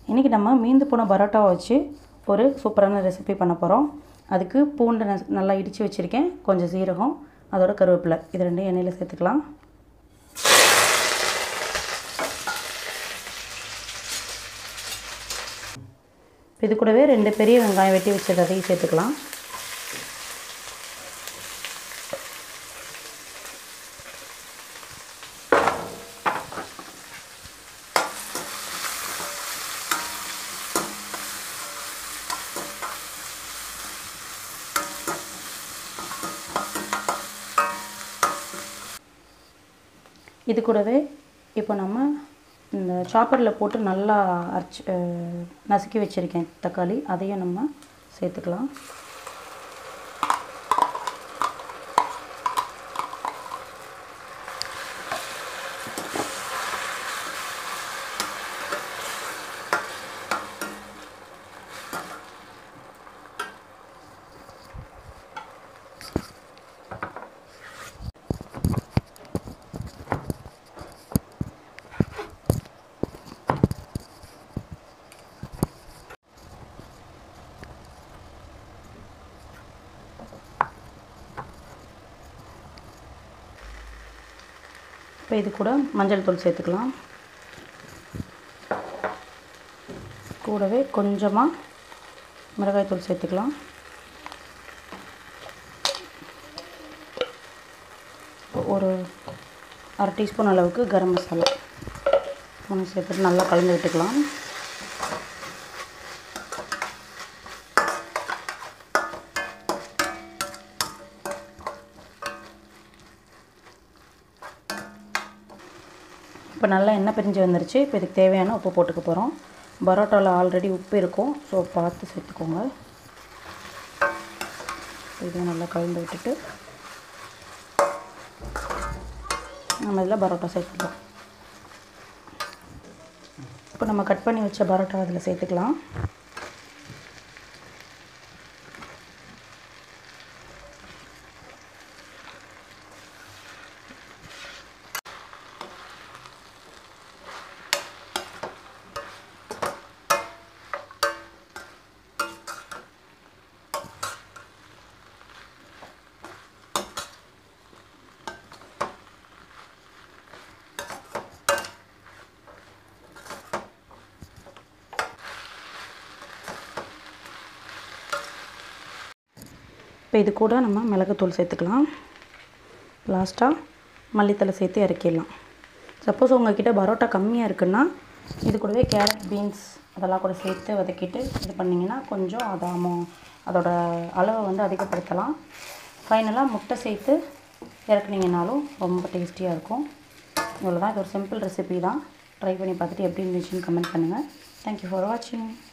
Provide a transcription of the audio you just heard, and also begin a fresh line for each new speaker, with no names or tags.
இன்றைக்கி நம்ம மீந்து போன பரோட்டாவை வச்சு ஒரு சூப்பரான ரெசிபி பண்ண போகிறோம் அதுக்கு பூண்டு ந- நல்லா இடித்து வச்சுருக்கேன் கொஞ்சம் சீரகம் அதோட கருவேப்பிலை இது ரெண்டையும் எண்ணெயில் சேர்த்துக்கலாம் இது கூடவே ரெண்டு பெரிய வெங்காயம் வெட்டி வச்சது அதையும் சேர்த்துக்கலாம் இது கூடவே இப்போ நம்ம இந்த சாப்பரில் போட்டு நல்லா அரைச்சி அஹ், நசுக்கி வச்சுருக்கேன் தக்காளி அதையும் நம்ம சேர்த்துக்கலாம் இப்போ இது கூட மஞ்சள் தூள் சேர்த்துக்கலாம் கூடவே கொஞ்சமாக மிளகாய் தூள் சேர்த்துக்கலாம் ஒரு அரை டீஸ்பூன் அளவுக்கு கரம் மசாலா மூணு சேர்த்துட்டு நல்லா கலந்து விட்டுக்கலாம் இப்போ நல்லா எண்ணெய் பிரிஞ்சு வந்துருச்சு இப்போ இதுக்கு தேவையான உப்பு போட்டுக்க போகிறோம் பரோட்டாவில் ஆல்ரெடி உப்பு இருக்கும் ஸோ பார்த்து சேர்த்துக்கோங்க இதை நல்லா கலந்து விட்டுட்டு நம்ம இதில் பரோட்டா சேர்த்துக்கலாம் இப்போ நம்ம கட் பண்ணி வச்ச பரோட்டா அதில் சேர்த்துக்கலாம் இப்போ இது கூட நம்ம மிளகுத்தூள் சேர்த்துக்கலாம் லாஸ்ட்டாக மல்லித்தலை சேர்த்து இறக்கிடலாம் சப்போஸ் உங்ககிட்ட பரோட்டா கம்மியாக இருக்குன்னா இது கூடவே கேரட் பீன்ஸ் அதெல்லாம் கூட சேர்த்து வதக்கிட்டு இது பண்ணிங்கன்னா கொஞ்சம் அதாமோ அதோட அளவை வந்து அதிகப்படுத்தலாம் ஃபைனலாக முட்டை சேர்த்து இறக்குனீங்கனாலும் ரொம்ப டேஸ்டியாக இருக்கும் இவ்வளோதான் இது ஒரு சிம்பிள் ரெசிபி தான் ட்ரை பண்ணி பார்த்துட்டு எப்படி இருந்துச்சுன்னு கமெண்ட் பண்ணுங்கள் தேங்க்யூ ஃபார் வாட்சிங்